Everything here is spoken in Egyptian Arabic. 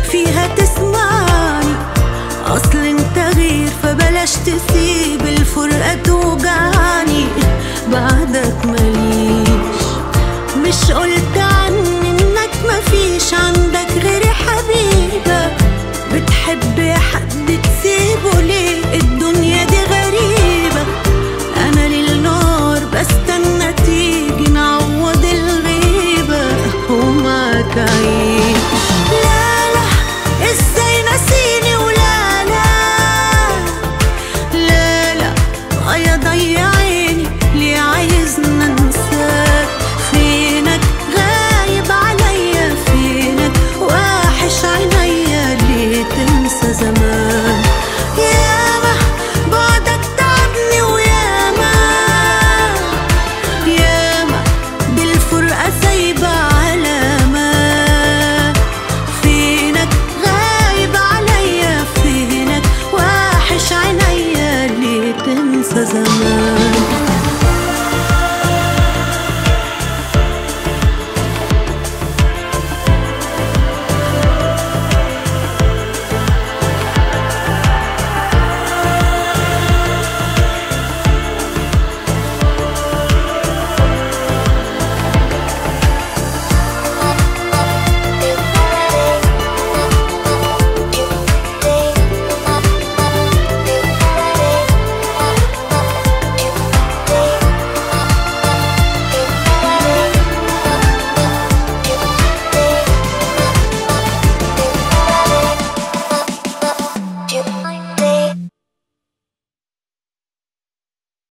فيها تسمعني اصل انت غير فبلاش تسيب الفرقة توجعني بعدك ماليش مش قلت عني انك مفيش عندك غيري حبيبة بتحب حد تسيبه ليه الدنيا دي غريبة انا للنار بستنى تيجي نعوض الغيبة ومعاك عيش لا لا ازاي نسيني ولا لا لا لا يا ضيع عيني ليه عايزنا انساك فينك غايب عليا فينك واحش عينيا ليه تنسى زمان